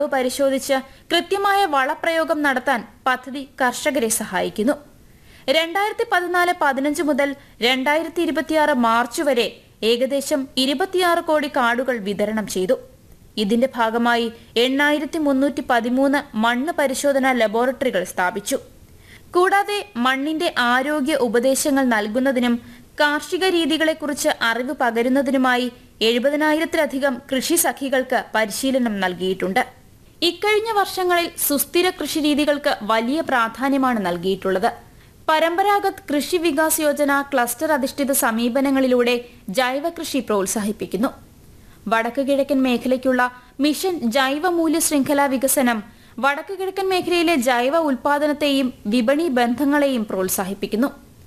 പരിശോധിച്ച് കൃത്യമായ വളപ്രയോഗം നടത്താൻ പദ്ധതി കർഷകരെ സഹായിക്കുന്നു രണ്ടായിരത്തി പതിനാല് പതിനഞ്ച് മുതൽ രണ്ടായിരത്തി ഇരുപത്തിയാറ് മാർച്ച് വരെ ഏകദേശം ഇരുപത്തിയാറ് കോടി കാർഡുകൾ വിതരണം ചെയ്തു ഇതിന്റെ ഭാഗമായി എണ്ണായിരത്തി മുന്നൂറ്റി പതിമൂന്ന് മണ്ണ് പരിശോധനാ ലബോറട്ടറികൾ സ്ഥാപിച്ചു കൂടാതെ മണ്ണിന്റെ ആരോഗ്യ ഉപദേശങ്ങൾ നൽകുന്നതിനും കാർഷിക രീതികളെക്കുറിച്ച് അറിവ് പകരുന്നതിനുമായി എഴുപതിനായിരത്തിലധികം കൃഷി സഖികൾക്ക് പരിശീലനം നൽകിയിട്ടുണ്ട് ഇക്കഴിഞ്ഞ വർഷങ്ങളിൽ സുസ്ഥിര കൃഷി രീതികൾക്ക് വലിയ പ്രാധാന്യമാണ് നൽകിയിട്ടുള്ളത് പരമ്പരാഗത് കൃഷി വികാസ് യോജന ക്ലസ്റ്റർ അധിഷ്ഠിത സമീപനങ്ങളിലൂടെ ജൈവ കൃഷി പ്രോത്സാഹിപ്പിക്കുന്നു വടക്ക് കിഴക്കൻ മേഖലയ്ക്കുള്ള മിഷൻ ജൈവ മൂല്യ ശൃംഖല വികസനം വടക്ക് കിഴക്കൻ മേഖലയിലെ ജൈവ ഉൽപാദനത്തെയും വിപണി ബന്ധങ്ങളെയും പ്രോത്സാഹിപ്പിക്കുന്നു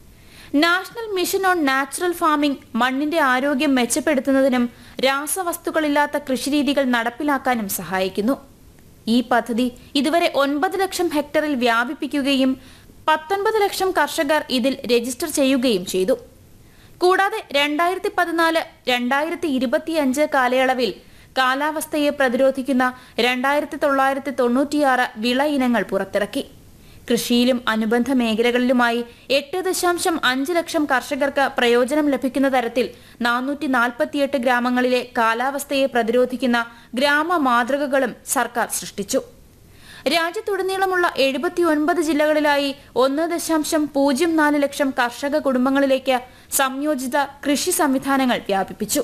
national mission on natural farming മണ്ണിന്റെ ആരോഗ്യം മെച്ചപ്പെടുത്തുന്നതിനും രാസവസ്തുക്കളില്ലാത്ത കൃഷിരീതികൾ നടപ്പിലാക്കാനും സഹായിക്കുന്നു ഈ പദ്ധതി ഇതുവരെ ഒൻപത് ലക്ഷം ഹെക്ടറിൽ വ്യാപിപ്പിക്കുകയും പത്തൊൻപത് ലക്ഷം കർഷകർ ഇതിൽ രജിസ്റ്റർ ചെയ്യുകയും ചെയ്തു കൂടാതെ രണ്ടായിരത്തി പതിനാല് രണ്ടായിരത്തി ഇരുപത്തിയഞ്ച് കാലയളവിൽ കാലാവസ്ഥയെ പ്രതിരോധിക്കുന്ന രണ്ടായിരത്തി തൊള്ളായിരത്തി തൊണ്ണൂറ്റിയാറ് വിള ഇനങ്ങൾ പുറത്തിറക്കി കൃഷിയിലും അനുബന്ധ മേഖലകളിലുമായി എട്ട് ദശാംശം അഞ്ച് ലക്ഷം കർഷകർക്ക് പ്രയോജനം ലഭിക്കുന്ന തരത്തിൽ നാനൂറ്റി നാൽപ്പത്തിയെട്ട് ഗ്രാമങ്ങളിലെ കാലാവസ്ഥയെ പ്രതിരോധിക്കുന്ന ഗ്രാമ മാതൃകകളും സർക്കാർ സൃഷ്ടിച്ചു രാജ്യത്തുടനീളമുള്ള എഴുപത്തിയൊൻപത് ജില്ലകളിലായി ഒന്ന് ദശാംശം പൂജ്യം നാല് ലക്ഷം കർഷക കുടുംബങ്ങളിലേക്ക് സംയോജിത കൃഷി സംവിധാനങ്ങൾ വ്യാപിപ്പിച്ചു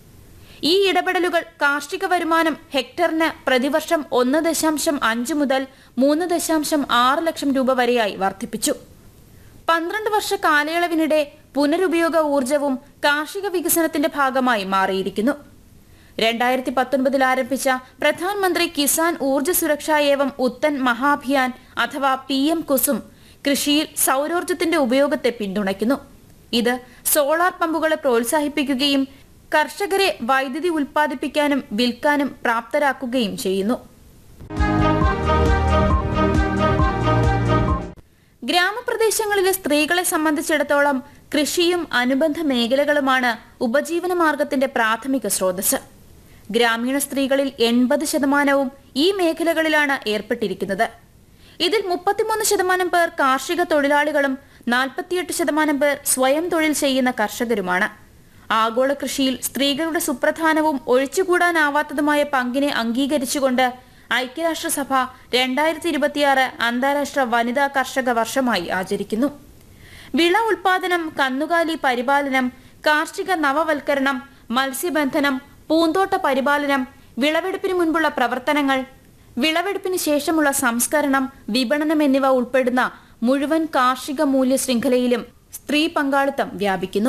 ഈ ഇടപെടലുകൾ കാർഷിക വരുമാനം ഹെക്ടറിന് പ്രതിവർഷം ഒന്ന് ദശാംശം അഞ്ച് മുതൽ മൂന്ന് ദശാംശം ആറ് ലക്ഷം രൂപ വരെയായി വർദ്ധിപ്പിച്ചു പന്ത്രണ്ട് വർഷ കാലയളവിനിടെ പുനരുപയോഗ ഊർജവും കാർഷിക വികസനത്തിന്റെ ഭാഗമായി മാറിയിരിക്കുന്നു രണ്ടായിരത്തി പത്തൊൻപതിൽ ആരംഭിച്ച പ്രധാനമന്ത്രി കിസാൻ ഊർജ്ജ സുരക്ഷാ ഏവം ഉത്തൻ മഹാഭിയാൻ അഥവാ പി എം കുസും കൃഷിയിൽ സൗരോർജ്ജത്തിന്റെ ഉപയോഗത്തെ പിന്തുണയ്ക്കുന്നു ഇത് സോളാർ പമ്പുകളെ പ്രോത്സാഹിപ്പിക്കുകയും കർഷകരെ വൈദ്യുതി ഉൽപ്പാദിപ്പിക്കാനും വിൽക്കാനും പ്രാപ്തരാക്കുകയും ചെയ്യുന്നു ഗ്രാമപ്രദേശങ്ങളിലെ സ്ത്രീകളെ സംബന്ധിച്ചിടത്തോളം കൃഷിയും അനുബന്ധ മേഖലകളുമാണ് ഉപജീവന മാർഗത്തിന്റെ പ്രാഥമിക സ്രോതസ് ഗ്രാമീണ സ്ത്രീകളിൽ എൺപത് ശതമാനവും ഈ മേഖലകളിലാണ് ഏർപ്പെട്ടിരിക്കുന്നത് ഇതിൽ മുപ്പത്തിമൂന്ന് ശതമാനം പേർ കാർഷിക തൊഴിലാളികളും നാൽപ്പത്തിയെട്ട് ശതമാനം പേർ സ്വയം തൊഴിൽ ചെയ്യുന്ന കർഷകരുമാണ് ആഗോള കൃഷിയിൽ സ്ത്രീകളുടെ സുപ്രധാനവും ഒഴിച്ചുകൂടാനാവാത്തതുമായ പങ്കിനെ അംഗീകരിച്ചുകൊണ്ട് ഐക്യരാഷ്ട്രസഭ രണ്ടായിരത്തി ഇരുപത്തിയാറ് അന്താരാഷ്ട്ര വനിതാ കർഷക വർഷമായി ആചരിക്കുന്നു വിള ഉൽപാദനം കന്നുകാലി പരിപാലനം കാർഷിക നവവൽക്കരണം മത്സ്യബന്ധനം പൂന്തോട്ട പരിപാലനം വിളവെടുപ്പിന് മുൻപുള്ള പ്രവർത്തനങ്ങൾ വിളവെടുപ്പിന് ശേഷമുള്ള സംസ്കരണം വിപണനം എന്നിവ ഉൾപ്പെടുന്ന മുഴുവൻ കാർഷിക മൂല്യ ശൃംഖലയിലും സ്ത്രീ പങ്കാളിത്തം വ്യാപിക്കുന്നു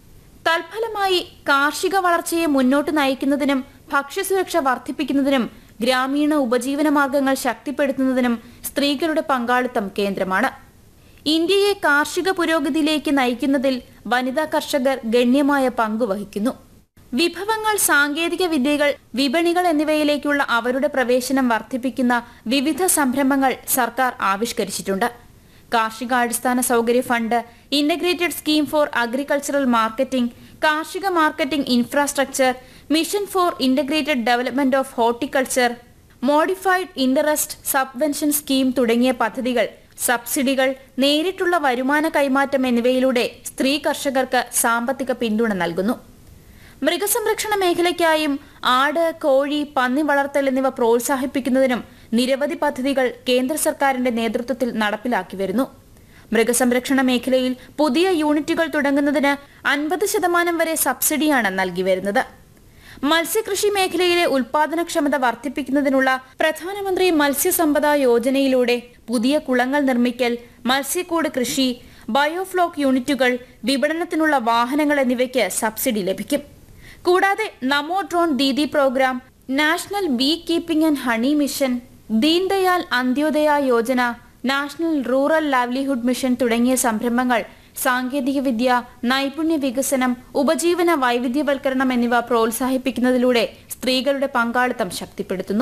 തൽഫലമായി കാർഷിക വളർച്ചയെ മുന്നോട്ട് നയിക്കുന്നതിനും ഭക്ഷ്യസുരക്ഷ വർദ്ധിപ്പിക്കുന്നതിനും ഗ്രാമീണ ഉപജീവന മാർഗങ്ങൾ ശക്തിപ്പെടുത്തുന്നതിനും സ്ത്രീകളുടെ പങ്കാളിത്തം കേന്ദ്രമാണ് ഇന്ത്യയെ കാർഷിക പുരോഗതിയിലേക്ക് നയിക്കുന്നതിൽ വനിതാ കർഷകർ ഗണ്യമായ പങ്ക് വഹിക്കുന്നു വിഭവങ്ങൾ സാങ്കേതിക വിദ്യകൾ വിപണികൾ എന്നിവയിലേക്കുള്ള അവരുടെ പ്രവേശനം വർദ്ധിപ്പിക്കുന്ന വിവിധ സംരംഭങ്ങൾ സർക്കാർ ആവിഷ്കരിച്ചിട്ടുണ്ട് കാർഷികാടിസ്ഥാന സൗകര്യ fund integrated scheme for agricultural marketing കാർഷിക marketing infrastructure mission for integrated development of horticulture modified interest subvention scheme തുടങ്ങിയ പദ്ധതികൾ സബ്സിഡികൾ നേരിട്ടുള്ള വരുമാന കൈമാറ്റം എന്നിവയിലൂടെ സ്ത്രീ കർഷകർക്ക് സാമ്പത്തിക പിന്തുണ നൽകുന്നു മൃഗസംരക്ഷണ മേഖലയ്ക്കായും ആട് കോഴി പന്നി വളർത്തൽ എന്നിവ പ്രോത്സാഹിപ്പിക്കുന്നതിനും നിരവധി പദ്ധതികൾ കേന്ദ്ര സർക്കാരിന്റെ നേതൃത്വത്തിൽ നടപ്പിലാക്കി വരുന്നു മൃഗസംരക്ഷണ മേഖലയിൽ പുതിയ യൂണിറ്റുകൾ തുടങ്ങുന്നതിന് അൻപത് ശതമാനം വരെ സബ്സിഡിയാണ് നൽകി വരുന്നത് മത്സ്യകൃഷി മേഖലയിലെ ഉൽപാദനക്ഷമത വർദ്ധിപ്പിക്കുന്നതിനുള്ള പ്രധാനമന്ത്രി മത്സ്യസമ്പദ യോജനയിലൂടെ പുതിയ കുളങ്ങൾ നിർമ്മിക്കൽ മത്സ്യക്കൂട് കൃഷി ബയോഫ്ലോക്ക് യൂണിറ്റുകൾ വിപണനത്തിനുള്ള വാഹനങ്ങൾ എന്നിവയ്ക്ക് സബ്സിഡി ലഭിക്കും കൂടാതെ Namo drone Didi program national bee keeping and honey mission Deendayal Antyodaya Yojana national rural livelihood mission തുടങ്ങിയ സംരംഭങ്ങൾ സാങ്കേതികവിദ്യ നൈപുണ്യ വികസനം ഉപജീവന വൈവിധ്യവൽക്കരണം എന്നിവ പ്രോത്സാഹിപ്പിക്കുന്നതിലൂടെ സ്ത്രീകളുടെ പങ്കാളിത്തം ശക്തിപ്പെടുത്തുന്നു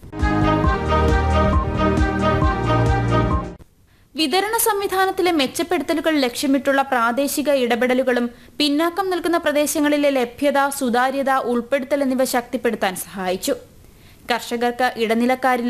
വിതരണ സംവിധാനത്തിലെ മെച്ചപ്പെടുത്തലുകൾ ലക്ഷ്യമിട്ടുള്ള പ്രാദേശിക ഇടപെടലുകളും പിന്നാക്കം നിൽക്കുന്ന പ്രദേശങ്ങളിലെ ലഭ്യത സുതാര്യത ഉൾപ്പെടുത്തൽ എന്നിവ ശക്തിപ്പെടുത്താൻ സഹായിച്ചു കർഷകർക്ക് ഇടനിലക്കാരിൽ